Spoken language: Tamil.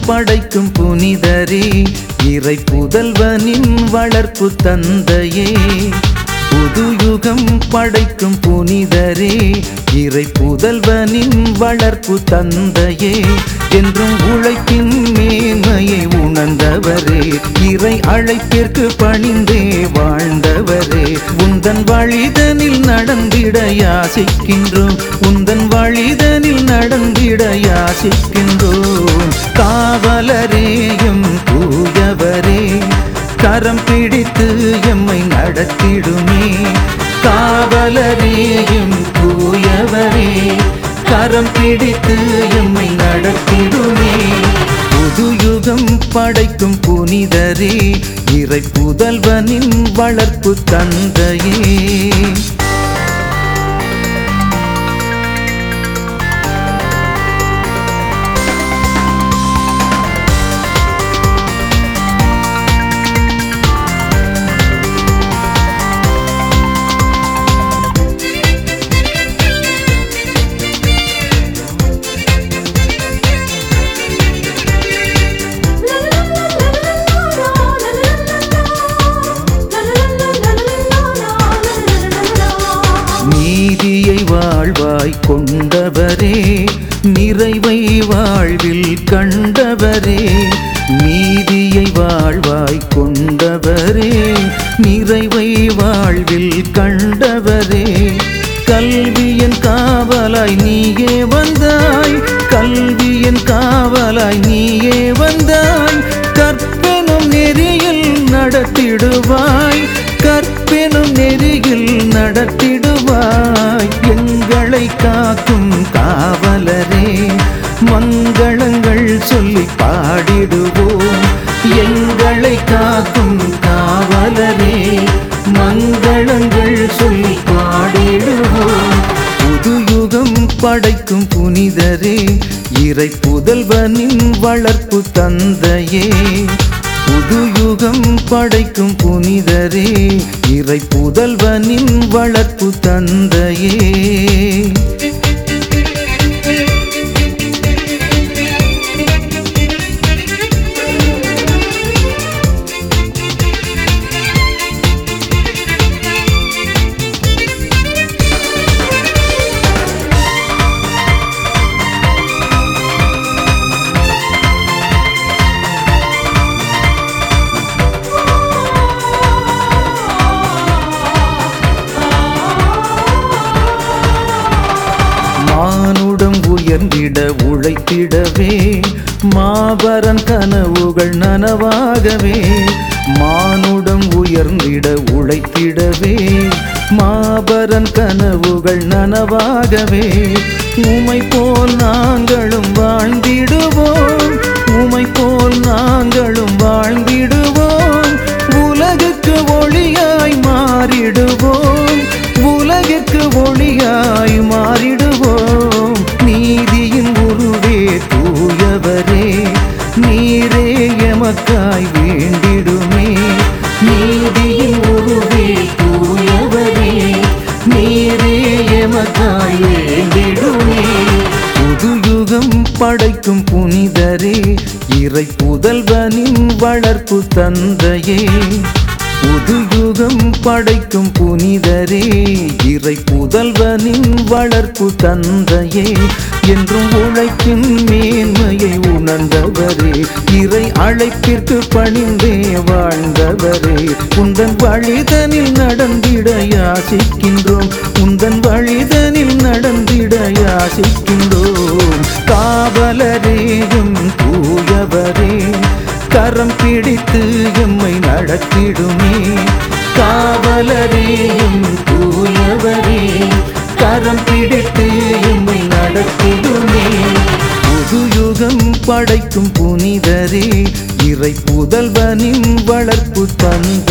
படைக்கும் புனிதரே இறை புதல்வனின் வளர்ப்பு தந்தையே புது யுகம் படைக்கும் புனிதரே இறை புதல்வனின் வளர்ப்பு தந்தையே என்றும் உழைப்பின் மேன்மையை உணர்ந்தவரே இறை அழைப்பிற்கு பணிந்தே வாழ்ந்தவரே உந்தன் வழிதனில் நடந்திட யாசிக்கின்றோம் உந்தன் வழிதனில் நடந்திட யாசிக்கின்றோம் காவலரேயும் தூயவரே கரம் பிடித்து எம்மை நடத்திடுமே காவலரேயும் தூயவரே கரம் பிடித்து எம்மை நடத்திடுமே புது யுகம் படைக்கும் புனிதரே இறை புதல்வனின் வளர்ப்பு தந்தையே நீதியை வாழ்வாய் கொண்டவரே நிறைவை வாழ்வில் கண்டவரே நீதியை வாழ்வாய் கொண்டவரே நிறைவை வாழ்வில் கண்டவரே கல்வியின் காவலாய் நீயே வந்தாய் கல்வியின் காவலாய் நீயே வந்தாய் கற்பெனும் நெறியில் நடத்திடுவாய் கற்பெனும் நெறியில் நடத்திடுவாய் எங்களை காக்கும் காவலரே மங்களங்கள் சொல்லி பாடிடுவோம் எங்களை காக்கும் காவலரே மங்களங்கள் சொல்லி பாடிடுவோம் புது யுகம் படைக்கும் புனிதரே இறை புதல்வனின் வளர்ப்பு தந்தையே புது யுகம் படைக்கும் புனிதரே இறை புதல்வனின் வளர்ப்பு தந்தையே மானுடம் உயர்ந்திட உழைத்திடவே மாபரன் கனவுகள் நனவாகவே மானுடம் உயர்ந்திட உழைத்திடவே மாபரன் கனவுகள் நனவாகவே உமை போல் நாங்களும் வாழ்ந்திடுவோம் உமை போல் நாங்களும் வாழ்ந்திடுவோம் உலகுக்கு ஒளியாய் மாறிடுவோம் உலகிற்கு ஒளியாய் மாறிடுவோம் நீதியின் உருவே தூயவரே நீரே எமக்காய் வேண்டிடுமே நீதியின் உருவே தூயவரே நீரே எமக்காய் வேண்டிடுமே புது யுகம் படைக்கும் புனிதரே இறை புதல்வனின் வளர்ப்பு தந்தையே புது யுகம் படைக்கும் புனிதரே இறை புதல்வனின் வளர்ப்பு தந்தையே என்றும் உழைப்பின் மேன்மையை உணர்ந்தவரே இறை அழைப்பிற்கு பணிந்தே வாழ்ந்தவரே உந்தன் வழிதனில் நடந்திட யாசிக்கின்றோம் உந்தன் வழிதனில் நடந்திட யாசிக்கின்றோம் காவலரேயும் தூயவரே கரம் பிடித்து எம்மை நடத்திடுமே காவலரேயும் தூயவரே கரம் பிடித்து எம்மை நடத்திடுமே புது யுகம் படைக்கும் புனிதரே இறை புதல்வனின் வளர்ப்பு தந்தை